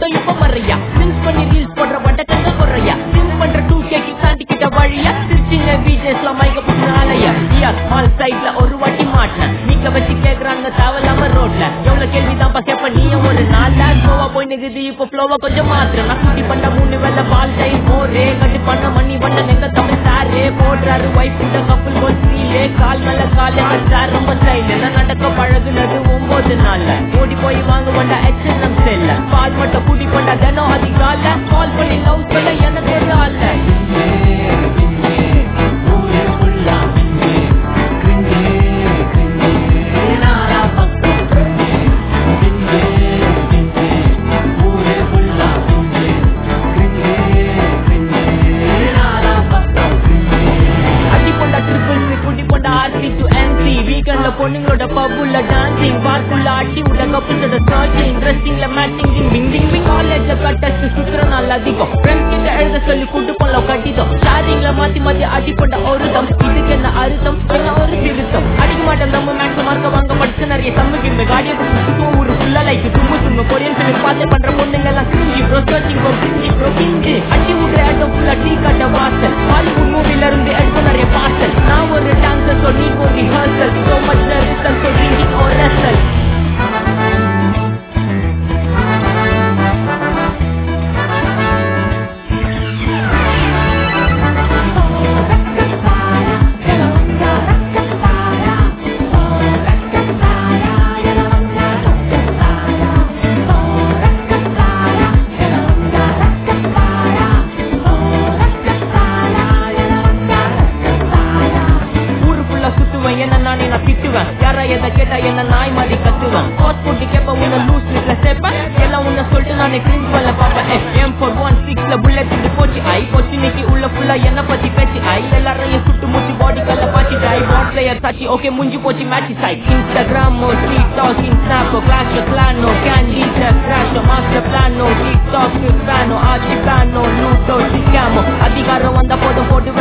கூட்டம் இப்ப மறையா ட்ரிங்க்ஸ் பண்ணி ரீல்ஸ் போடுற வட்டக்கங்க குறையா ட்ரிங்க் பண்ற டூ கேக்கு தாண்டி கிட்ட வழியா திருச்சிங்க வீஜேஸ்ல மைக்க புடிச்ச ஆலையா ஐயா மால் சைட்ல ஒரு வாட்டி மாட்டினேன் நீங்க வச்சு கேக்குறாங்க தேவையில்லாம ரோட்ல எவ்வளவு கேள்விதான் கேப்ப நீயும் ஒரு நாள் கோவா போய் நிக்குது இப்ப ஃப்ளோவா கொஞ்சம் மாத்திரம் நான் குட்டி பண்ண மூணு வேலை பால் டைம் போரே கட்டு பண்ண மண்ணி பண்ண எங்க தமிழ் சாரே போடுறாரு ஒய்ஃப் கிட்ட கப்பல் போல் ஸ்ரீலே கால் மேல கால் சார் ரொம்ப ஸ்டைல் நான் நடக்க பழகுனது ஒன்பது நாள்ல ஓடி போய் வாங்க வேண்டா எச்என்எம் செல்ல பால் மட்டும் கூட்டி பண்ணா தினம் அதிகால கால் பண்ணி லவ் சொல்ல எனக்கு ஒரு ஆள்ல அடி கொண்ட ட்ரிபிள் சி குடி கொண்ட ஆர்சி டு என்சி வீக்கெண்ட்ல பொண்ணுங்களோட பப்புல டான்சிங் பார்க்குள்ள அடி விட கப்புள்ஸோட சர்ச்சிங் ட்ரெஸ்ஸிங்ல மேட்சிங் பிங் பிங் பிங் காலேஜ்ல கட்டச்சு சுத்துற நாள் அதிகம் ஃப்ரெண்ட்ஸ் கிட்ட எழுத சொல்லி கூட்டு போல கட்டிதம் ஷேரிங்ல மாத்தி மாத்தி அடி கொண்ட ஒரு தம் இதுக்கு என்ன அர்த்தம் என்ன ஒரு திருத்தம் அடிக்க மாட்டேன் நம்ம மேக்ஸ் மார்க்க வாங்க படிச்சு நிறைய சம்முக்கு இந்த காடியை சுத்தும் ஒரு ஃபுல்லா லைக் தும்மு தும்மு கொரியன் சொல்லி பார்த்து பண்ற பொண்ணுங்க எல்லாம் cringe bro searching bro cringe bro cringe அடி விடுற ஆட்டம் ஃபுல்லா டீ கட்ட வாசல் ஹாலிவுட் மூவில இருந்து எடுக்க நிறைய பார்சல் நான் ஒரு டான்சர் so நீ ஒரு rehearsal so much resistance so drinking or wrestle ஊருக்குள்ள சுத்துவேன் என்ன நானே நான் திட்டுவேன் யாரா எதை கேட்டா என்ன நாய் மாதிரி கத்துவேன் பாஸ் போட்டு கேப்ப உன்ன லூஸ் லிஸ்ட்ல சேர்ப்பேன் எல்லாம் உன்ன சொல்லிட்டு நானே பிரின்சிபல்ல பாப்பேன் எம் ஃபோர் ஒன் சிக்ஸ்ல புல்லட் இது போச்சு ஐ போச்சு இன்னைக்கு உள்ள ஃபுல்லா என்ன பத்தி பேச்சு ஐ எல்லாரையும் சுட்டு மூச்சு பாடி கல்ல பாச்சு ஐ பாட் பிளேயர் சாச்சி ஓகே முஞ்சி போச்சு மேட்ச் சைட் இன்ஸ்டாகிராமோ ஸ்ட்ரீட் டாக்கிங் ஸ்னாப்போ கிளாஷ் கிளானோ கேண்டி கிராஷோ மாஸ்டர் பிளானோ டிக் டாக் பிளானோ ஆச்சி பிளானோ லூட்டோ சிக்காமோ அதிகாரம் வந்த போதும் போட்டு